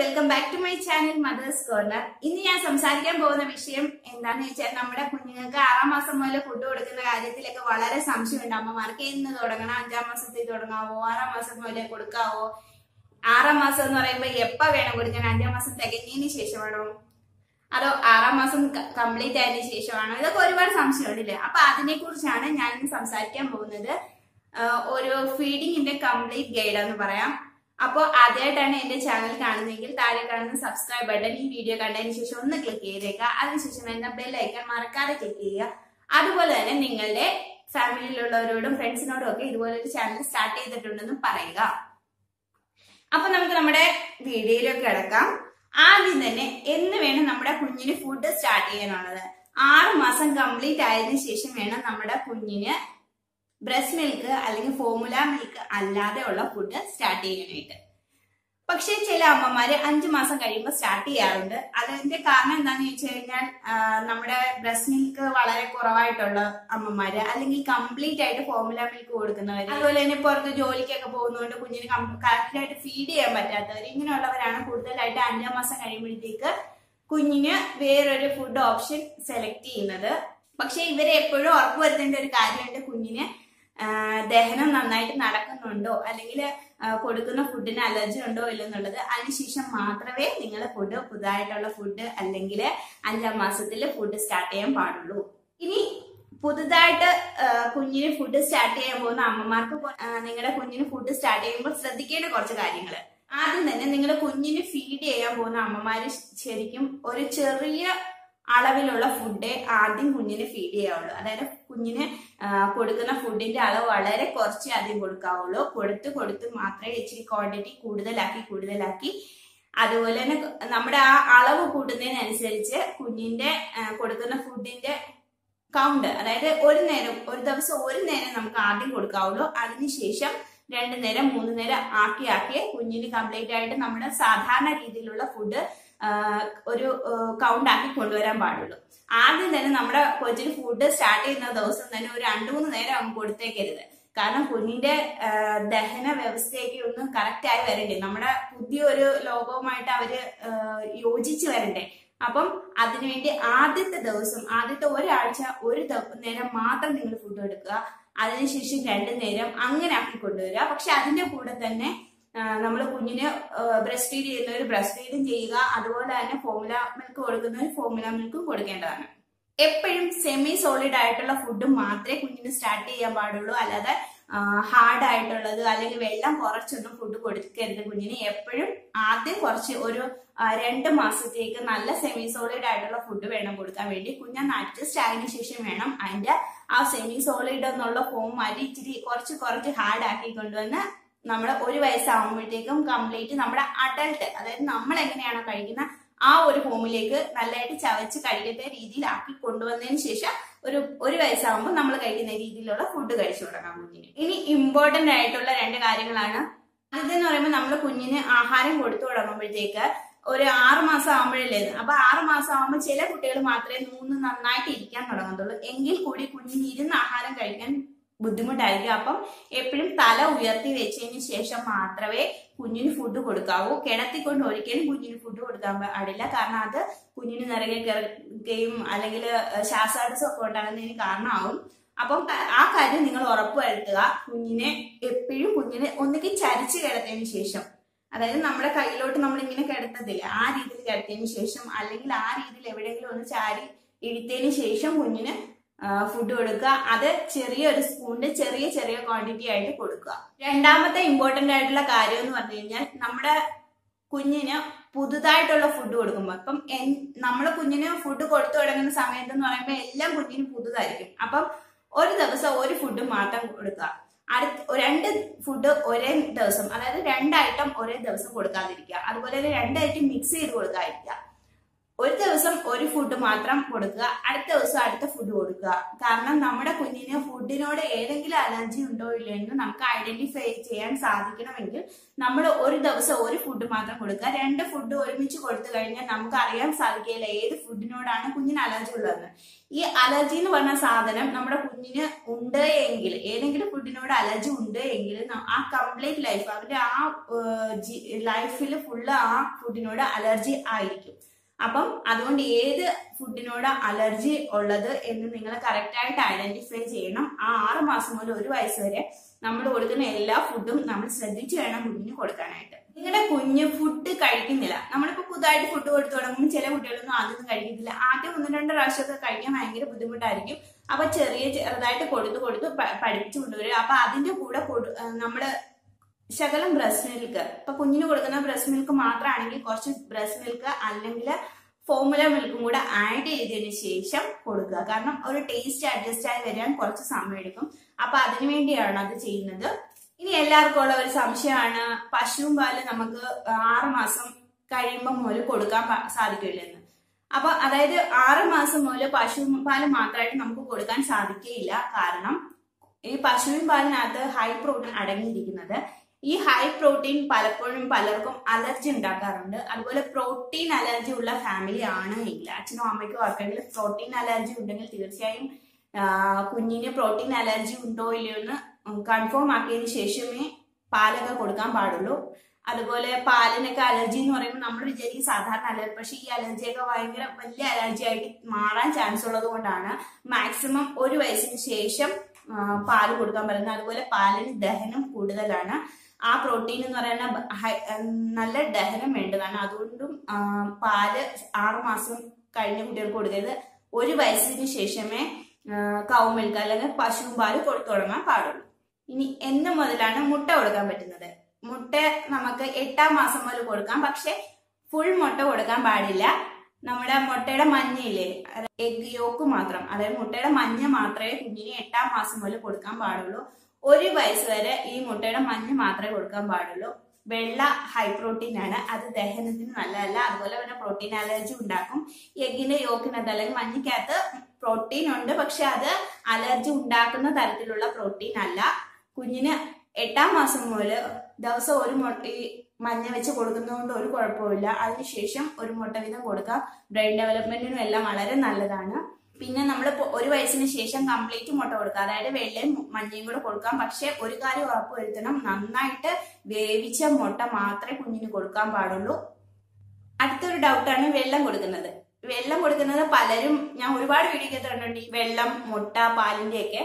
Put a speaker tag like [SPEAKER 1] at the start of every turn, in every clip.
[SPEAKER 1] welcome back to my channel mother's corner ഇന്ന് ഞാൻ സംസാരിക്കാൻ പോകുന്ന വിഷയം എന്താണെന്ന് വെച്ചാൽ നമ്മുടെ കുഞ്ഞുങ്ങൾക്ക് ആറാം മാസം മുതൽ ഫുഡ് കൊടുക്കുന്ന കാര്യത്തിലൊക്കെ വളരെ സംശയമുണ്ട് അമ്മമാർക്ക് എന്ന് തുടങ്ങണം അഞ്ചാം മാസത്തിൽ തുടങ്ങാവോ ആറാം മാസം മുതലേ കൊടുക്കാവോ ആറാം മാസം എന്ന് പറയുമ്പോൾ എപ്പോ വേണം കൊടുക്കാൻ അഞ്ചാം മാസം തികഞ്ഞതിന് ശേഷമാണോ അതോ ആറാം മാസം കംപ്ലീറ്റ് ആയതിനു ശേഷമാണോ ഇതൊക്കെ ഒരുപാട് സംശയമുണ്ടല്ലേ അപ്പൊ അതിനെ കുറിച്ചാണ് ഞാൻ ഇന്ന് സംസാരിക്കാൻ പോകുന്നത് ആഹ് ഒരു ഫീഡിങ്ങിന്റെ കംപ്ലീറ്റ് ഗൈഡ് എന്ന് പറയാം അപ്പോൾ ആദ്യമായിട്ടാണ് എന്റെ ചാനൽ കാണുന്നതെങ്കിൽ താഴെ കാണുന്ന സബ്സ്ക്രൈബ് ബട്ടൺ ഈ വീഡിയോ കണ്ടതിന് ശേഷം ഒന്ന് ക്ലിക്ക് ചെയ്തേക്കുക അതിനുശേഷം എന്ന ബെൽ ഐക്കൺ മറക്കാതെ ക്ലിക്ക് ചെയ്യുക അതുപോലെ തന്നെ നിങ്ങളുടെ ഫാമിലിയിലുള്ളവരോടും ഫ്രണ്ട്സിനോടും ഒക്കെ ഇതുപോലെ ഒരു ചാനൽ സ്റ്റാർട്ട് ചെയ്തിട്ടുണ്ടെന്നും പറയുക അപ്പൊ നമുക്ക് നമ്മുടെ വീഡിയോയിലേക്ക് കിടക്കാം ആദ്യം തന്നെ എന്ന് വേണം നമ്മുടെ കുഞ്ഞിന് ഫുഡ് സ്റ്റാർട്ട് ചെയ്യാനുള്ളത് ആറ് മാസം കംപ്ലീറ്റ് ആയതിനു ശേഷം വേണം നമ്മുടെ കുഞ്ഞിന് ബ്രസ്റ്റ് മിൽക്ക് അല്ലെങ്കിൽ ഫോമുല മിൽക്ക് അല്ലാതെ ഉള്ള ഫുഡ് സ്റ്റാർട്ട് ചെയ്യാനായിട്ട് പക്ഷേ ചില അമ്മമാര് അഞ്ചു മാസം കഴിയുമ്പോൾ സ്റ്റാർട്ട് ചെയ്യാറുണ്ട് അതിന്റെ കാരണം എന്താണെന്ന് വെച്ച് കഴിഞ്ഞാൽ ആ, നമ്മുടെ ബ്രസ്റ്റ് മിൽക്ക് വളരെ കുറവായിട്ടുള്ള അമ്മമാര് അല്ലെങ്കിൽ കംപ്ലീറ്റ് ആയിട്ട് ഫോമുല മിൽക്ക് കൊടുക്കുന്നവര് അതുപോലെ തന്നെ പുറത്ത് ജോലിക്കൊക്കെ പോകുന്നതുകൊണ്ട് കുഞ്ഞിന് കറക്റ്റ് ആയിട്ട് ഫീഡ് ചെയ്യാൻ പറ്റാത്തവർ ഇങ്ങനെയുള്ളവരാണ് കൂടുതലായിട്ട് അഞ്ചാം മാസം കഴിയുമ്പോഴത്തേക്ക് കുഞ്ഞിന് വേറൊരു ഫുഡ് ഓപ്ഷൻ സെലക്ട് ചെയ്യുന്നത് പക്ഷെ ഇവരെ എപ്പോഴും ഉറപ്പുവരുത്തേണ്ട ഒരു കാര്യമുണ്ട് കുഞ്ഞിന് ആ, ദഹനം നന്നായിട്ട് നടക്കുന്നുണ്ടോ അല്ലെങ്കിൽ കൊടുക്കുന്ന ഫുഡിന് അലർജി ഉണ്ടോ ഇല്ലെന്നുള്ളത് അതിനുശേഷം മാത്രമേ നിങ്ങൾ ഫുഡ് പുതുതായിട്ടുള്ള ഫുഡ് അല്ലെങ്കിൽ അഞ്ചാം മാസത്തിൽ ഫുഡ് സ്റ്റാർട്ട് ചെയ്യാൻ പാടുള്ളൂ ഇനി പുതുതായിട്ട് ആ, കുഞ്ഞിന് ഫുഡ് സ്റ്റാർട്ട് ചെയ്യാൻ പോകുന്ന അമ്മമാർക്ക് കൊ- ആ, നിങ്ങളുടെ കുഞ്ഞിന് ഫുഡ് സ്റ്റാർട്ട് ചെയ്യുമ്പോൾ ശ്രദ്ധിക്കേണ്ട കുറച്ച് കാര്യങ്ങൾ ആദ്യം തന്നെ നിങ്ങൾ കുഞ്ഞിന് ഫീഡ് ചെയ്യാൻ പോകുന്ന അമ്മമാര് ശരിക്കും ഒരു ചെറിയ അളവിലുള്ള ഫുഡേ ആദ്യം കുഞ്ഞിന് ഫീഡ് ചെയ്യാവുള്ളൂ അതായത് കുഞ്ഞിന് ആ, കൊടുക്കുന്ന ഫുഡിന്റെ അളവ് വളരെ കുറച്ച് ആദ്യം കൊടുക്കാവുള്ളൂ കൊടുത്ത് കൊടുത്ത് മാത്രമേ ഇച്ചിരി ക്വാണ്ടിറ്റി കൂടുതലാക്കി കൂടുതലാക്കി അതുപോലെ തന്നെ നമ്മുടെ ആ അളവ് കൂട്ടുന്നതിനനുസരിച്ച് കുഞ്ഞിന്റെ ആ, കൊടുക്കുന്ന ഫുഡിന്റെ കൗണ്ട് അതായത് ഒരു നേരം ഒരു ദിവസം ഒരു നേരം നമുക്ക് ആദ്യം കൊടുക്കാവുള്ളൂ അതിനുശേഷം രണ്ട് നേരം മൂന്ന് നേരം ആക്കി ആക്കി കുഞ്ഞിന് കംപ്ലീറ്റ് ആയിട്ട് നമ്മുടെ സാധാരണ രീതിയിലുള്ള ഫുഡ് ഒരു കൗണ്ട് ആക്കി കൊണ്ടുവരാൻ പാടുള്ളൂ ആദ്യം തന്നെ നമ്മുടെ കൊച്ചിന് ഫുഡ് സ്റ്റാർട്ട് ചെയ്യുന്ന ദിവസം തന്നെ ഒരു രണ്ടു മൂന്ന് നേരം അങ്ങ് കൊടുത്തേക്കരുത് കാരണം കുഞ്ഞിന്റെ ആ, ദഹന വ്യവസ്ഥയൊക്കെ ഒന്ന് കറക്റ്റ് ആയി വരണ്ടേ നമ്മുടെ പുതിയൊരു ലോകവുമായിട്ട് അവര് ആ, യോജിച്ച് വരണ്ടേ അപ്പം അതിനുവേണ്ടി ആദ്യത്തെ ദിവസം ആദ്യത്തെ ഒരാഴ്ച ഒരു ദ- നേരം മാത്രം നിങ്ങൾ ഫുഡ് എടുക്കുക അതിനുശേഷം രണ്ടു നേരം അങ്ങനെ ആക്കി കൊണ്ടുവരിക പക്ഷെ അതിന്റെ കൂടെ തന്നെ നമ്മൾ കുഞ്ഞിന് ബ്രസ്റ്റ് ഫീഡ് ചെയ്യുന്നവർ ബ്രസ്റ്റ് ഫീഡും ചെയ്യുക അതുപോലെ തന്നെ ഫോമുല മിൽക്ക് കൊടുക്കുന്നവർ ഫോമുല മിൽക്കും കൊടുക്കേണ്ടതാണ് എപ്പോഴും സെമി സോളിഡ് ആയിട്ടുള്ള ഫുഡ് മാത്രമേ കുഞ്ഞിന് സ്റ്റാർട്ട് ചെയ്യാൻ പാടുള്ളൂ അല്ലാതെ ഹാർഡ് ആയിട്ടുള്ളത് അല്ലെങ്കിൽ വെള്ളം കുറച്ചൊന്നും ഫുഡ് കൊടുക്കരുത് കുഞ്ഞിന് എപ്പോഴും ആദ്യം കുറച്ച് ഒരു ആ, രണ്ട് മാസത്തേക്ക് നല്ല സെമി സോളിഡ് ആയിട്ടുള്ള ഫുഡ് വേണം കൊടുക്കാൻ വേണ്ടി കുഞ്ഞൊന്ന് അഡ്ജസ്റ്റ് ആയതിനു ശേഷം വേണം അതിന്റെ ആ സെമി സോളിഡ് എന്നുള്ള ഫോം മാറ്റി ഇച്ചിരി കുറച്ച് കുറച്ച് ഹാർഡ് ആക്കി കൊണ്ടുവന്ന് നമ്മുടെ ഒരു വയസ്സാകുമ്പോഴത്തേക്കും കംപ്ലീറ്റ് നമ്മുടെ അഡൾട്ട് അതായത് നമ്മൾ എങ്ങനെയാണോ കഴിക്കുന്ന ആ ഒരു ഫോമിലേക്ക് നല്ലതായിട്ട് ചവച്ച് കഴിക്കത്തെ രീതിയിലാക്കി കൊണ്ടുവന്നതിന് ശേഷം ഒരു ഒരു വയസ്സാകുമ്പോൾ നമ്മൾ കഴിക്കുന്ന രീതിയിലുള്ള ഫുഡ് കഴിച്ചു തുടങ്ങാം കുഞ്ഞിന് ഇനി ഇമ്പോർട്ടന്റ് ആയിട്ടുള്ള രണ്ട് കാര്യങ്ങളാണ് ആദ്യത്തെ പറയുമ്പോൾ നമ്മൾ കുഞ്ഞിന് ആഹാരം കൊടുത്തു തുടങ്ങുമ്പോഴത്തേക്ക് ഒരു ആറ് മാസം ആകുമ്പോഴല്ലേ അപ്പൊ ആറ് മാസം ആകുമ്പോൾ ചില കുട്ടികൾ മാത്രമേ നൂന്ന് നന്നായിട്ട് ഇരിക്കാൻ തുടങ്ങത്തുള്ളൂ എങ്കിൽ കൂടി കുഞ്ഞിന് ഇരുന്ന് ആഹാരം കഴിക്കാൻ ബുദ്ധിമുട്ടായിരിക്കും അപ്പം എപ്പോഴും തല ഉയർത്തി വെച്ചതിന് ശേഷം മാത്രമേ കുഞ്ഞിന് ഫുഡ് കൊടുക്കാവൂ കിടത്തിക്കൊണ്ട് ഒരിക്കലും കുഞ്ഞിന് ഫുഡ് കൊടുക്കാൻ പാടില്ല കാരണം അത് കുഞ്ഞിന് നിറകെ കിടക്കുകയും അല്ലെങ്കിൽ ശ്വാസതടസ്സം ഒക്കെ ഉണ്ടാകുന്നതിന് കാരണമാവും അപ്പം ആ കാര്യം നിങ്ങൾ ഉറപ്പുവരുത്തുക കുഞ്ഞിനെ എപ്പോഴും കുഞ്ഞിനെ ഒന്നുകിൽ ചരിച്ച് കിടത്തതിന് ശേഷം അതായത് നമ്മുടെ കയ്യിലോട്ട് നമ്മൾ ഇങ്ങനെ കിടത്തത്തില്ല ആ രീതിയിൽ കിടത്തിയതിന് ശേഷം അല്ലെങ്കിൽ ആ രീതിയിൽ എവിടെയെങ്കിലും ഒന്ന് ചാരി ഇഴുത്തതിന് ശേഷം കുഞ്ഞിന് ഫുഡ് കൊടുക്കുക അത് ചെറിയൊരു സ്പൂണിന്റെ ചെറിയ ചെറിയ ക്വാണ്ടിറ്റി ആയിട്ട് കൊടുക്കുക രണ്ടാമത്തെ ഇമ്പോർട്ടന്റ് ആയിട്ടുള്ള കാര്യം എന്ന് പറഞ്ഞു കഴിഞ്ഞാൽ നമ്മുടെ കുഞ്ഞിന് പുതുതായിട്ടുള്ള ഫുഡ് കൊടുക്കുമ്പോൾ ഇപ്പം നമ്മൾ കുഞ്ഞിന് ഫുഡ് കൊടുത്തു തുടങ്ങുന്ന സമയത്ത് എന്ന് പറയുമ്പോൾ എല്ലാം കുഞ്ഞിന് പുതുതായിരിക്കും അപ്പം ഒരു ദിവസം ഒരു ഫുഡ് മാത്രം കൊടുക്കുക അടുത്ത രണ്ട് ഫുഡ് ഒരേ ദിവസം അതായത് രണ്ട് ഐറ്റം ഒരേ ദിവസം കൊടുക്കാതിരിക്കുക അതുപോലെ തന്നെ രണ്ട് ഐറ്റം മിക്സ് ചെയ്ത് കൊടുക്കാതിരിക്കുക ഒരു ദിവസം ഒരു ഫുഡ് മാത്രം കൊടുക്കുക അടുത്ത ദിവസം അടുത്ത ഫുഡ് കൊടുക്കുക കാരണം നമ്മുടെ കുഞ്ഞിന് ഫുഡിനോട് ഏതെങ്കിലും അലർജി ഉണ്ടോ ഇല്ലയോ എന്ന് നമുക്ക് ഐഡന്റിഫൈ ചെയ്യാൻ സാധിക്കണമെങ്കിൽ നമ്മൾ ഒരു ദിവസം ഒരു ഫുഡ് മാത്രം കൊടുക്കുക രണ്ട് ഫുഡ് ഒരുമിച്ച് കൊടുത്തു കഴിഞ്ഞാൽ നമുക്ക് അറിയാൻ സാധിക്കില്ല ഏത് ഫുഡിനോടാണ് കുഞ്ഞിന് അലർജി ഉള്ളതെന്ന് ഈ അലർജി എന്ന് പറഞ്ഞ സാധനം നമ്മുടെ കുഞ്ഞിന് ഉണ്ട് എങ്കിൽ ഏതെങ്കിലും ഫുഡിനോട് അലർജി ഉണ്ട് എങ്കിൽ ന- ആ കംപ്ലീറ്റ് ലൈഫ് അവരുടെ ആ ലൈഫിൽ ഫുള്ള് ആ ഫുഡിനോട് അലർജി ആയിരിക്കും അപ്പം അതുകൊണ്ട് ഏത് ഫുഡിനോട് അലർജി ഉള്ളത് എന്ന് നിങ്ങൾ കറക്റ്റ് ആയിട്ട് ഐഡന്റിഫൈ ചെയ്യണം ആ ആറ് മാസം മുതൽ ഒരു വയസ്സ് വരെ നമ്മൾ കൊടുക്കുന്ന എല്ലാ ഫുഡും നമ്മൾ ശ്രദ്ധിച്ചു വേണം കുഞ്ഞിന് കൊടുക്കാനായിട്ട് നിങ്ങളുടെ കുഞ്ഞ് ഫുഡ് കഴിക്കുന്നില്ല നമ്മളിപ്പോ പുതുതായിട്ട് ഫുഡ് കൊടുത്തു തുടങ്ങുമ്പോൾ ചില കുട്ടികളൊന്നും ആദ്യമൊന്നും കഴിക്കത്തില്ല ആദ്യം ഒന്ന് രണ്ട് പ്രാവശ്യമൊക്കെ കഴിക്കാൻ ഭയങ്കര ബുദ്ധിമുട്ടായിരിക്കും അപ്പൊ ചെറിയ ചെറുതായിട്ട് കൊടുത്തു കൊടുത്ത് പ- പഠിപ്പിച്ചു കൊണ്ടുവരും അപ്പൊ അതിന്റെ കൂടെ കൊടു- ആ, നമ്മള് ശകലം ബ്രസ്റ്റ് മിൽക്ക് ഇപ്പൊ കുഞ്ഞിന് കൊടുക്കുന്ന ബ്രസ്റ്റ് മിൽക്ക് മാത്രമാണെങ്കിൽ കുറച്ച് ബ്രസ്റ്റ് മിൽക്ക് അല്ലെങ്കിൽ ഫോമുല മിൽക്കും കൂടെ ആഡ് ചെയ്തതിന് ശേഷം കൊടുക്കുക കാരണം ഒരു ടേസ്റ്റ് അഡ്ജസ്റ്റ് ആയി വരാൻ കുറച്ച് സമയം എടുക്കും അപ്പൊ അതിനു വേണ്ടിയാണ് അത് ചെയ്യുന്നത് ഇനി എല്ലാവർക്കും ഉള്ള ഒരു സംശയമാണ് പശുവും പാല് നമുക്ക് ആറ് മാസം കഴിയുമ്പോൾ മുതൽ കൊടുക്കാൻ പ- സാധിക്കില്ലെന്ന് അപ്പൊ അതായത് ആറ് മാസം മുതൽ പശു പാല് മാത്രമായിട്ട് നമുക്ക് കൊടുക്കാൻ സാധിക്കുകയില്ല കാരണം ഈ പശുവിൻ പാലിനകത്ത് ഹൈ പ്രോട്ടീൻ അടങ്ങിയിരിക്കുന്നത് ഈ ഹൈ പ്രോട്ടീൻ പലപ്പോഴും പലർക്കും അലർജി ഉണ്ടാക്കാറുണ്ട് അതുപോലെ പ്രോട്ടീൻ അലർജി ഉള്ള ഫാമിലി ആണ് എങ്കിൽ അച്ഛനും അമ്മയ്ക്കും ആർക്കെങ്കിലും പ്രോട്ടീൻ അലർജി ഉണ്ടെങ്കിൽ തീർച്ചയായും ആ, കുഞ്ഞിന് പ്രോട്ടീൻ അലർജി ഉണ്ടോ ഇല്ലയോ എന്ന് കൺഫേം ആക്കിയതിന് ശേഷമേ പാലൊക്കെ കൊടുക്കാൻ പാടുള്ളൂ അതുപോലെ പാലിനൊക്കെ അലർജി എന്ന് പറയുമ്പോൾ നമ്മൾ വിചാരിക്കും സാധാരണ അലർജി പക്ഷെ ഈ അലർജിയൊക്കെ ഭയങ്കര വലിയ അലർജി ആയിട്ട് മാറാൻ ചാൻസ് ഉള്ളത് കൊണ്ടാണ് മാക്സിമം ഒരു വയസ്സിന് ശേഷം ആ, പാല് കൊടുക്കാൻ പറയുന്നത് അതുപോലെ പാലിന് ദഹനം കൂടുതലാണ് ആ പ്രോട്ടീൻ എന്ന് പറയുന്ന ബ- ഹൈ- ഉം, നല്ല ദഹനം വേണ്ടതാണ് അതുകൊണ്ടും ആ, പാല് ആറ് മാസം കഴിഞ്ഞ കുട്ടികൾക്ക് കൊടുക്കരുത് ഒരു വയസ്സിന് ശേഷമേ കൗ മിൽക്ക് അല്ലെങ്കിൽ പശുവും പാല് കൊടുത്തു തുടങ്ങാൻ പാടുള്ളൂ ഇനി എന്ന് മുതലാണ് മുട്ട കൊടുക്കാൻ പറ്റുന്നത് മുട്ട നമുക്ക് എട്ടാം മാസം മുതൽ കൊടുക്കാം പക്ഷെ ഫുൾ മുട്ട കൊടുക്കാൻ പാടില്ല നമ്മുടെ മുട്ടയുടെ മഞ്ഞയില്ലേ എഗ് യോക്ക് മാത്രം അതായത് മുട്ടയുടെ മഞ്ഞ മാത്രമേ കുഞ്ഞിന് എട്ടാം മാസം മുതൽ കൊടുക്കാൻ പാടുള്ളൂ ഒരു വയസ്സ് വരെ ഈ മുട്ടയുടെ മഞ്ഞ മാത്രമേ കൊടുക്കാൻ പാടുള്ളൂ വെള്ള ഹൈ പ്രോട്ടീൻ ആണ് അത് ദഹനത്തിന് നല്ലതല്ല അതുപോലെ തന്നെ പ്രോട്ടീൻ അലർജി ഉണ്ടാക്കും എഗ്ഗിന്റെ യോക്കിനകത്ത് അല്ലെങ്കിൽ മഞ്ഞക്കകത്ത് പ്രോട്ടീൻ ഉണ്ട് പക്ഷെ അത് അലർജി ഉണ്ടാക്കുന്ന തരത്തിലുള്ള പ്രോട്ടീൻ അല്ല കുഞ്ഞിന് എട്ടാം മാസം മുതൽ ദിവസം ഒരു മുട്ട ഈ മഞ്ഞ വെച്ച് കൊടുക്കുന്നതുകൊണ്ട് ഒരു കുഴപ്പമില്ല അതിനുശേഷം ഒരു മുട്ട വീതം കൊടുക്കാം ബ്രെയിൻ ഡെവലപ്മെന്റിനും എല്ലാം വളരെ നല്ലതാണ് പിന്നെ നമ്മൾ ഒരു വയസ്സിന് ശേഷം കംപ്ലീറ്റ് മുട്ട കൊടുക്കുക അതായത് വെള്ളയും മഞ്ഞയും കൂടെ കൊടുക്കാം പക്ഷെ ഒരു കാര്യം ഉറപ്പ് വരുത്തണം നന്നായിട്ട് വേവിച്ച മുട്ട മാത്രമേ കുഞ്ഞിന് കൊടുക്കാൻ പാടുള്ളൂ അടുത്തൊരു ഡൗട്ടാണ് വെള്ളം കൊടുക്കുന്നത് വെള്ളം കൊടുക്കുന്നത് പലരും ഞാൻ ഒരുപാട് വീഡിയോ കേട്ടിട്ടുണ്ട് ഈ വെള്ളം മുട്ട പാലിന്റെ ഒക്കെ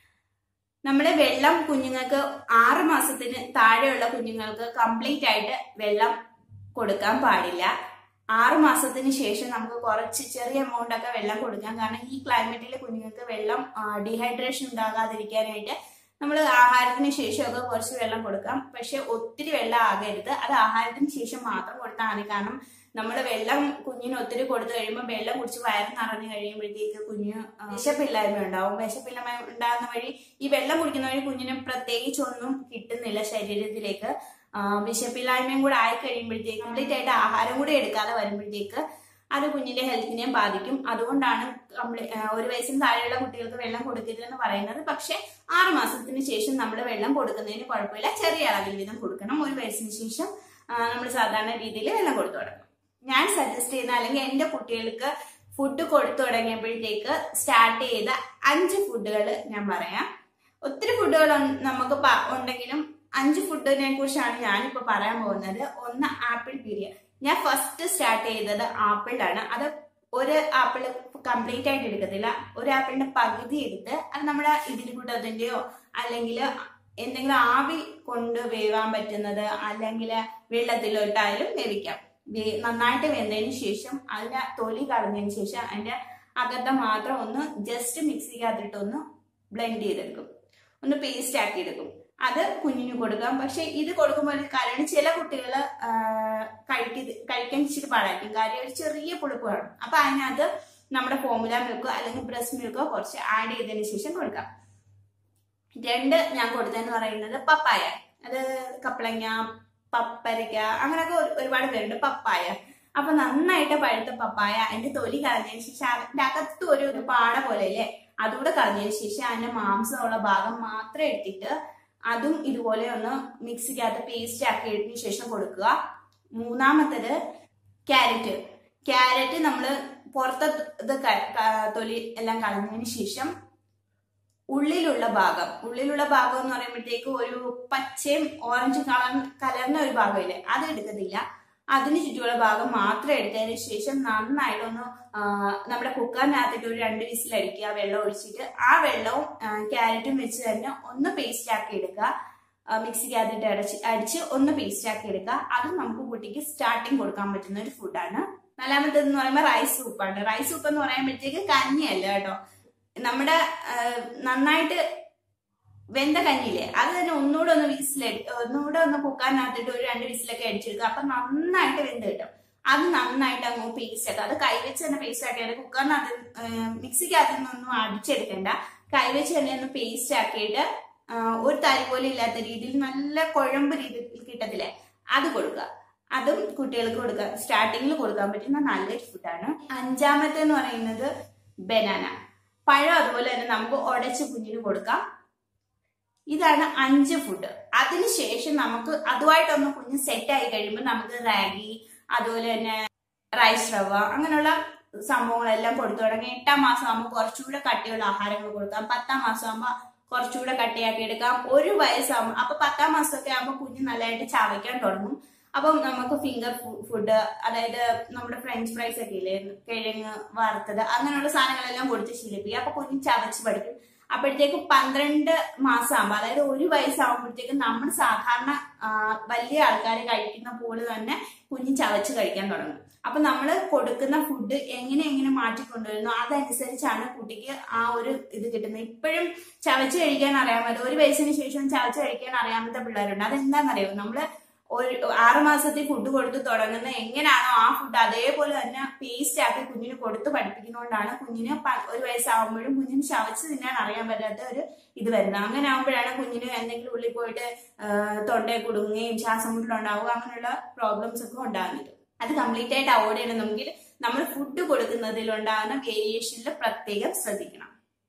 [SPEAKER 1] നമ്മുടെ വെള്ളം കുഞ്ഞുങ്ങൾക്ക് ആറ് മാസത്തിന് താഴെയുള്ള കുഞ്ഞുങ്ങൾക്ക് കംപ്ലീറ്റ് ആയിട്ട് വെള്ളം കൊടുക്കാൻ പാടില്ല ആറ് മാസത്തിന് ശേഷം നമുക്ക് കുറച്ച് ചെറിയ എമൗണ്ട് ഒക്കെ വെള്ളം കൊടുക്കാം കാരണം ഈ ക്ലൈമറ്റിൽ കുഞ്ഞുങ്ങൾക്ക് വെള്ളം ഡീഹൈഡ്രേഷൻ ഉണ്ടാകാതിരിക്കാനായിട്ട് നമ്മൾ ആഹാരത്തിന് ശേഷമൊക്കെ കുറച്ച് വെള്ളം കൊടുക്കാം പക്ഷെ ഒത്തിരി വെള്ളം ആകരുത് അത് ആഹാരത്തിന് ശേഷം മാത്രം കൊടുത്താൽ മതി കാരണം നമ്മൾ വെള്ളം കുഞ്ഞിന് ഒത്തിരി കൊടുത്തു കഴിയുമ്പോൾ വെള്ളം കുടിച്ച് വയറ് നിറഞ്ഞു കഴിയുമ്പോഴത്തേക്ക് കുഞ്ഞ് ആ, വിശപ്പില്ലായ്മ ഉണ്ടാവും വിശപ്പില്ലായ്മ ഉണ്ടാകുന്ന വഴി ഈ വെള്ളം കുടിക്കുന്ന വഴി കുഞ്ഞിന് പ്രത്യേകിച്ചൊന്നും കിട്ടുന്നില്ല ശരീരത്തിലേക്ക് ആ, വിശപ്പില്ലായ്മയും കൂടെ ആയി കഴിയുമ്പോഴത്തേക്ക് കംപ്ലീറ്റ് ആയിട്ട് ആഹാരം കൂടെ എടുക്കാതെ വരുമ്പോഴത്തേക്ക് അത് കുഞ്ഞിന്റെ ഹെൽത്തിനെയും ബാധിക്കും അതുകൊണ്ടാണ് കംപ്ലീ- ആ, ഒരു വയസ്സിന് താഴെയുള്ള കുട്ടികൾക്ക് വെള്ളം കൊടുക്കരുതെന്ന് പറയുന്നത് പക്ഷെ ആറ് മാസത്തിന് ശേഷം നമ്മൾ വെള്ളം കൊടുക്കുന്നതിന് കുഴപ്പമില്ല ചെറിയ അളവിൽ വീതം കൊടുക്കണം ഒരു വയസ്സിന് ശേഷം നമ്മൾ സാധാരണ രീതിയിൽ വെള്ളം കൊടുത്തു തുടങ്ങും ഞാൻ സജസ്റ്റ് ചെയ്യുന്ന അല്ലെങ്കിൽ എന്റെ കുട്ടികൾക്ക് ഫുഡ് കൊടുത്തു തുടങ്ങിയപ്പോഴത്തേക്ക് സ്റ്റാർട്ട് ചെയ്ത അഞ്ച് ഫുഡുകൾ ഞാൻ പറയാം ഒത്തിരി ഫുഡുകൾ നമുക്ക് പ- ഉണ്ടെങ്കിലും അഞ്ച് ഫുഡിനെ കുറിച്ചാണ് ഞാനിപ്പോ പറയാൻ പോകുന്നത് ഒന്ന് ആപ്പിൾ പീരിയ ഞാൻ ഫസ്റ്റ് സ്റ്റാർട്ട് ചെയ്തത് ആപ്പിളാണ് അത് ഒരു ആപ്പിൾ കംപ്ലീറ്റ് ആയിട്ട് എടുക്കത്തില്ല ഒരു ആപ്പിളിന്റെ പകുതി എടുത്ത് അത് നമ്മുടെ ഇഡ്ഡലി കൂട്ടത്തിന്റെയോ അല്ലെങ്കിൽ എന്തെങ്കിലും ആവി കൊണ്ട് വേവാൻ പറ്റുന്നത് അല്ലെങ്കിൽ വെള്ളത്തിലോട്ടായാലും വേവിക്കാം വേ- നന്നായിട്ട് വെന്തതിന് ശേഷം അതിന്റെ തൊലി കളഞ്ഞതിന് ശേഷം അതിന്റെ അകത്തെ മാത്രം ഒന്ന് ജസ്റ്റ് മിക്സിക്കകത്തിട്ട് ഒന്ന് ബ്ലെൻഡ് ചെയ്തെടുക്കും ഒന്ന് പേസ്റ്റ് ആക്കി എടുക്കും അത് കുഞ്ഞിന് കൊടുക്കാം പക്ഷെ ഇത് കൊടുക്കുമ്പോൾ ഒരു കാര്യമാണ് ചില കുട്ടികൾ കഴിക്ക കഴിക്കാൻ ഇച്ചിരി പാടായിരിക്കും കാര്യം ഒരു ചെറിയ പുളിപ്പ് കാണും അപ്പൊ അതിനകത്ത് നമ്മുടെ ഫോമുല മിൽക്കോ അല്ലെങ്കിൽ ബ്രസ്റ്റ് മിൽക്കോ കുറച്ച് ആഡ് ചെയ്തതിന് ശേഷം കൊടുക്കാം രണ്ട് ഞാൻ കൊടുത്തതെന്ന് പറയുന്നത് പപ്പായ അത് കപ്പളങ്ങ പപ്പരയ്ക്ക അങ്ങനെയൊക്കെ ഒരു- ഒരുപാട് പേരുണ്ട് പപ്പായ അപ്പൊ നന്നായിട്ട് പഴുത്ത പപ്പായ അതിന്റെ തൊലി കളഞ്ഞതിന് ശേഷം അതിന്റെ അകത്ത് ഒരു ഒരു പാട പോലെ അല്ലേ അതുകൂടെ കളഞ്ഞതിന് ശേഷം അതിന്റെ മാംസമുള്ള ഭാഗം മാത്രം എടുത്തിട്ട് അതും ഇതുപോലെ ഒന്ന് മിക്സിക്കകത്ത് പേസ്റ്റ് ആക്കിയതിന് ശേഷം കൊടുക്കുക മൂന്നാമത്തത് ക്യാരറ്റ് ക്യാരറ്റ് നമ്മൾ പുറത്തെ ഇത് ക- ക- തൊലി എല്ലാം കളഞ്ഞതിന് ശേഷം ഉള്ളിലുള്ള ഭാഗം ഉള്ളിലുള്ള ഭാഗം എന്ന് പറയുമ്പോഴത്തേക്ക് ഒരു പച്ചയും ഓറഞ്ച് കളർ കലർന്ന ഒരു ഭാഗമില്ലേ അത് എടുക്കത്തില്ല അതിന് ചുറ്റുമുള്ള ഭാഗം മാത്രം എടുത്തതിന് ശേഷം നന്നായിട്ടൊന്ന് ആ, നമ്മുടെ കുക്കറിനകത്തേക്ക് ഒരു രണ്ട് വിസിലടിക്കുക വെള്ളം ഒഴിച്ചിട്ട് ആ വെള്ളവും ആ, ക്യാരറ്റും വെച്ച് തന്നെ ഒന്ന് പേസ്റ്റ് ആക്കി എടുക്കുക ആ, മിക്സിക്കകത്തിട്ട് അടച്ച് അടിച്ച് ഒന്ന് പേസ്റ്റ് ആക്കി എടുക്കുക അത് നമുക്ക് കുട്ടിക്ക് സ്റ്റാർട്ടിങ് കൊടുക്കാൻ പറ്റുന്ന ഒരു ഫുഡാണ് നാലാമത്തേത് എന്ന് പറയുമ്പോൾ റൈസ് സൂപ്പാണ് റൈസ് സൂപ്പ് എന്ന് പറയുമ്പോഴത്തേക്ക് കഞ്ഞിയല്ല കേട്ടോ നമ്മുടെ ആ, നന്നായിട്ട് വെന്ത കഞ്ഞില്ലേ അത് തന്നെ ഒന്നുകൂടെ ഒന്ന് വിസിൽ ഒന്നുകൂടെ ഒന്ന് കുക്കാനകത്തിട്ട് ഒരു രണ്ട് വിസിലൊക്കെ അടിച്ചെടുക്കുക അപ്പൊ നന്നായിട്ട് വെന്ത് കിട്ടും അത് നന്നായിട്ട് അങ്ങ് പേസ്റ്റ് ആക്കുക അത് കൈവച്ച് തന്നെ പേസ്റ്റ് ആക്കിയിട്ട് കുക്കറിനകത്ത് മിക്സിക്കകത്ത് നിന്നൊന്നും അടിച്ചെടുക്കണ്ട കൈവച്ച് തന്നെ ഒന്ന് പേസ്റ്റ് ആക്കിയിട്ട് ആ, ഒരു തരി പോലും ഇല്ലാത്ത രീതിയിൽ നല്ല കുഴമ്പ് രീതിയിൽ കിട്ടത്തില്ലേ അത് കൊടുക്കുക അതും കുട്ടികൾക്ക് കൊടുക്കുക സ്റ്റാർട്ടിങ്ങിൽ കൊടുക്കാൻ പറ്റുന്ന നല്ലൊരു ഫുഡാണ് അഞ്ചാമത്തെ എന്ന് പറയുന്നത് ബനാന പഴം അതുപോലെ തന്നെ നമുക്ക് ഉടച്ച് കുഞ്ഞിന് കൊടുക്കാം ഇതാണ് അഞ്ച് ഫുഡ് അതിനുശേഷം നമുക്ക് അതുമായിട്ടൊന്ന് കുഞ്ഞ് സെറ്റ് ആയി കഴിയുമ്പോൾ നമുക്ക് റാഗി അതുപോലെ തന്നെ റൈസ് റവ അങ്ങനെയുള്ള സംഭവങ്ങളെല്ലാം കൊടുത്തു തുടങ്ങി എട്ടാം മാസം ആകുമ്പോൾ കുറച്ചുകൂടെ കട്ടിയുള്ള ആഹാരങ്ങൾ കൊടുക്കാം പത്താം മാസം ആകുമ്പോൾ കുറച്ചുകൂടെ കട്ടിയാക്കി എടുക്കാം ഒരു വയസ്സാകുമ്പോൾ അപ്പൊ പത്താം മാസമൊക്കെ ആകുമ്പോൾ കുഞ്ഞ് നല്ലതായിട്ട് ചവയ്ക്കാൻ തുടങ്ങും അപ്പം നമുക്ക് ഫിംഗർ ഫുഡ് അതായത് നമ്മുടെ ഫ്രഞ്ച് ഫ്രൈസ് ഒക്കെ ഇല്ലേ കിഴങ്ങ് വറുത്തത് അങ്ങനെയുള്ള സാധനങ്ങളെല്ലാം കൊടുത്ത് ശീലിപ്പിക്കുക അപ്പൊ കുഞ്ഞ് ചവച്ച് പഠിക്കും അപ്പോഴത്തേക്ക് പന്ത്രണ്ട് മാസം ആകുമ്പോൾ അതായത് ഒരു വയസ്സാകുമ്പോഴത്തേക്ക് നമ്മൾ സാധാരണ ആ, വലിയ ആൾക്കാർ കഴിക്കുന്ന പോലെ തന്നെ കുഞ്ഞ് ചവച്ച് കഴിക്കാൻ തുടങ്ങും അപ്പൊ നമ്മൾ കൊടുക്കുന്ന ഫുഡ് എങ്ങനെ എങ്ങനെ മാറ്റിക്കൊണ്ടുവരുന്നു അതനുസരിച്ചാണ് കുട്ടിക്ക് ആ ഒരു ഇത് കിട്ടുന്നത് ഇപ്പോഴും ചവച്ച് കഴിക്കാൻ അറിയാമല്ലോ ഒരു വയസ്സിന് ശേഷം ചവച്ച് കഴിക്കാൻ അറിയാമത്തെ പിള്ളേരുണ്ട് അതെന്താണെന്നറിയോ നമ്മള് ഒരു ആറ് മാസത്തിൽ ഫുഡ് കൊടുത്ത് തുടങ്ങുന്ന എങ്ങനെയാണോ ആ ഫുഡ് അതേപോലെ തന്നെ പേസ്റ്റ് ആക്കി കുഞ്ഞിന് കൊടുത്ത് പഠിപ്പിക്കുന്നതുകൊണ്ടാണ് കുഞ്ഞിന് പ- ഒരു വയസ്സാകുമ്പോഴും കുഞ്ഞിന് ശവച്ച് തിന്നാൻ അറിയാൻ പറ്റാത്ത ഒരു ഇത് വരുന്നത് അങ്ങനെ ആകുമ്പോഴാണ് കുഞ്ഞിന് എന്തെങ്കിലും ഉള്ളിൽ പോയിട്ട് ആ, തൊണ്ടയിൽ കുടുങ്ങുകയും ശ്വാസം മുട്ടലുണ്ടാവുക അങ്ങനെയുള്ള പ്രോബ്ലംസ് ഒക്കെ ഉണ്ടാകുന്നത് അത് കംപ്ലീറ്റ് ആയിട്ട് അവോയ്ഡ് ചെയ്യണമെങ്കിൽ നമ്മൾ ഫുഡ് കൊടുക്കുന്നതിൽ ഉണ്ടാകുന്ന വേരിയേഷനിൽ പ്രത്യേകം ശ്രദ്ധിക്കണം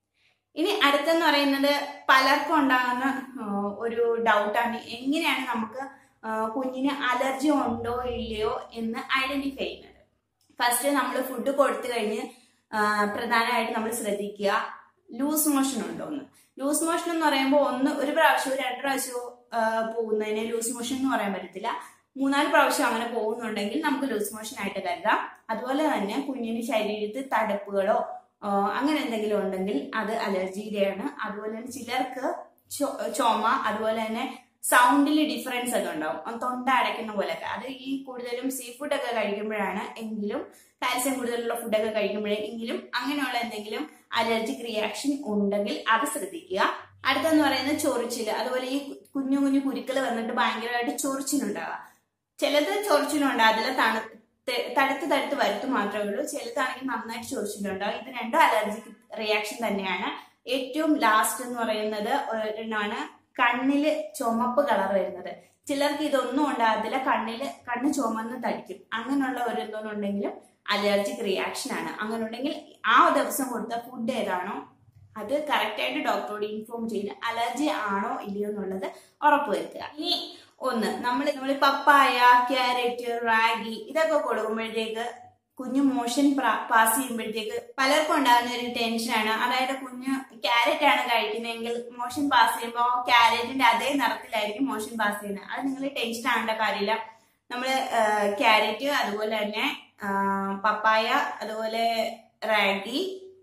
[SPEAKER 1] ഇനി അടുത്തെന്ന് പറയുന്നത് പലർക്കും ഉണ്ടാകുന്ന ആ, ഒരു ഡൗട്ടാണ് എങ്ങനെയാണ് നമുക്ക് ആ, കുഞ്ഞിന് അലർജി ഉണ്ടോ ഇല്ലയോ എന്ന് ഐഡന്റിഫൈ ചെയ്യുന്നത് ഫസ്റ്റ് നമ്മൾ ഫുഡ് കൊടുത്തു കഴിഞ്ഞ് ആ, പ്രധാനമായിട്ട് നമ്മൾ ശ്രദ്ധിക്കുക ലൂസ് മോഷൻ ഉണ്ടോ എന്ന് ലൂസ് മോഷൻ എന്ന് പറയുമ്പോൾ ഒന്ന് ഒരു പ്രാവശ്യമോ രണ്ട് പ്രാവശ്യമോ ആ, പോകുന്നതിന് ലൂസ് മോഷൻ എന്ന് പറയാൻ പറ്റത്തില്ല മൂന്നാല് പ്രാവശ്യം അങ്ങനെ പോകുന്നുണ്ടെങ്കിൽ നമുക്ക് ലൂസ് മോഷൻ ആയിട്ട് കരുതാം അതുപോലെ തന്നെ കുഞ്ഞിന് ശരീരത്തിൽ തടുപ്പുകളോ ആ, അങ്ങനെ എന്തെങ്കിലും ഉണ്ടെങ്കിൽ അത് അലർജിയുടെയാണ് അതുപോലെ തന്നെ ചിലർക്ക് ചൊ- ചുമ അതുപോലെ തന്നെ സൗണ്ടിൽ ഡിഫറൻസ് ഒക്കെ ഉണ്ടാവും ആ തൊണ്ട അടയ്ക്കുന്ന പോലെയൊക്കെ അത് ഈ കൂടുതലും സീ ഫുഡ് ഒക്കെ കഴിക്കുമ്പോഴാണ് എങ്കിലും കാൽസ്യം കൂടുതലുള്ള ഫുഡൊക്കെ കഴിക്കുമ്പോഴേ എങ്കിലും അങ്ങനെയുള്ള എന്തെങ്കിലും അലർജിക് റിയാക്ഷൻ ഉണ്ടെങ്കിൽ അത് ശ്രദ്ധിക്കുക അടുത്തെന്ന് പറയുന്നത് ചൊറിച്ചില് അതുപോലെ ഈ കുഞ്ഞു കുഞ്ഞു കുരുക്കൾ വന്നിട്ട് ഭയങ്കരമായിട്ട് ചൊറിച്ചിലുണ്ടാവുക ചിലത് ചൊറിച്ചിലുണ്ടാകില്ല തണു തെ- തടുത്ത് തടുത്ത് വരുത്ത് മാത്രമേ ഉള്ളൂ ചിലതാണെങ്കിൽ നന്നായിട്ട് ചൊറിച്ചിലുണ്ടാവും ഇത് രണ്ടും അലർജിക് റിയാക്ഷൻ തന്നെയാണ് ഏറ്റവും ലാസ്റ്റ് എന്ന് പറയുന്നത് ഒരെണ്ണമാണ് കണ്ണില് ചുമപ്പ് കളർ വരുന്നത് ചിലർക്ക് ഇതൊന്നും ഉണ്ടാകത്തില്ല കണ്ണില് കണ്ണ് ചുമന്ന് തടിക്കും അങ്ങനെയുള്ള ഒരു എന്തോന്നുണ്ടെങ്കിലും അലർജിക് റിയാക്ഷൻ ആണ് അങ്ങനെ ഉണ്ടെങ്കിൽ ആ ദിവസം കൊടുത്ത ഫുഡ് ഏതാണോ അത് കറക്റ്റ് ആയിട്ട് ഡോക്ടറോട് ഇൻഫോം ചെയ്ത് അലർജി ആണോ ഇല്ലയോ എന്നുള്ളത് ഉറപ്പുവരുത്തുക ഇനി ഒന്ന് നമ്മൾ നമ്മൾ പപ്പായ ക്യാരറ്റ് റാഗി ഇതൊക്കെ കൊടുക്കുമ്പോഴത്തേക്ക് കുഞ്ഞു മോഷൻ പാസ് ചെയ്യുമ്പോഴത്തേക്ക് പലർക്കും ഉണ്ടാകുന്ന ഒരു ടെൻഷനാണ് അതായത് കുഞ്ഞ് ക്യാരറ്റ് ആണ് കഴിക്കുന്നതെങ്കിൽ മോഷൻ പാസ് ചെയ്യുമ്പോൾ ക്യാരറ്റിന്റെ അതേ നിറത്തിലായിരിക്കും മോഷൻ പാസ് ചെയ്യുന്നത് അത് നിങ്ങൾ ടെൻഷൻ ആവേണ്ട കാര്യമില്ല നമ്മൾ ക്യാരറ്റ് അതുപോലെ തന്നെ ആ, പപ്പായ അതുപോലെ റാഗി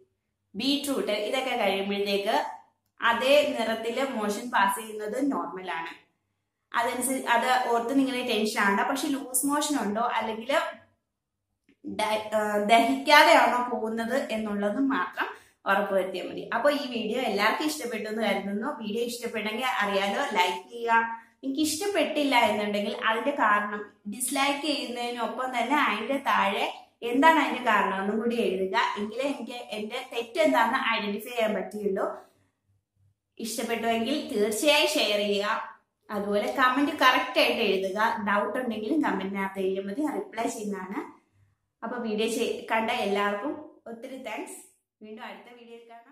[SPEAKER 1] ബീട്രൂട്ട് ഇതൊക്കെ കഴിയുമ്പോഴത്തേക്ക് അതേ നിറത്തില് മോഷൻ പാസ് ചെയ്യുന്നത് നോർമലാണ് അതനുസരിച്ച് അത് ഓർത്ത് നിങ്ങൾ ടെൻഷൻ ആവണ്ട പക്ഷെ ലൂസ് മോഷൻ ഉണ്ടോ അല്ലെങ്കിൽ ദഹിക്കാതെയാണോ പോകുന്നത് എന്നുള്ളത് മാത്രം ഉറപ്പുവരുത്തിയാൽ മതി അപ്പൊ ഈ വീഡിയോ എല്ലാവർക്കും ഇഷ്ടപ്പെട്ടു എന്ന് കരുതുന്നു വീഡിയോ ഇഷ്ടപ്പെട്ടെങ്കിൽ അറിയാലോ ലൈക്ക് ചെയ്യുക എനിക്ക് ഇഷ്ടപ്പെട്ടില്ല എന്നുണ്ടെങ്കിൽ അതിന്റെ കാരണം ഡിസ്ലൈക്ക് ചെയ്യുന്നതിനൊപ്പം തന്നെ അതിന്റെ താഴെ എന്താണ് അതിന്റെ കാരണം എന്നും കൂടി എഴുതുക എങ്കിലേ എനിക്ക് എന്റെ തെറ്റ് എന്താണെന്ന് ഐഡന്റിഫൈ ചെയ്യാൻ പറ്റുള്ളൂ ഇഷ്ടപ്പെട്ടുവെങ്കിൽ തീർച്ചയായും ഷെയർ ചെയ്യുക അതുപോലെ കമന്റ് കറക്റ്റ് ആയിട്ട് എഴുതുക ഡൗട്ട് ഉണ്ടെങ്കിലും കമന്റിനകത്ത് എഴുതിയാൽ മതി റിപ്ലൈ ചെയ്യുന്നതാണ് അപ്പൊ വീഡിയോ കണ്ട എല്ലാവർക്കും ഒത്തിരി താങ്ക്സ് വീണ്ടും അടുത്ത വീഡിയോയിൽ കാണാം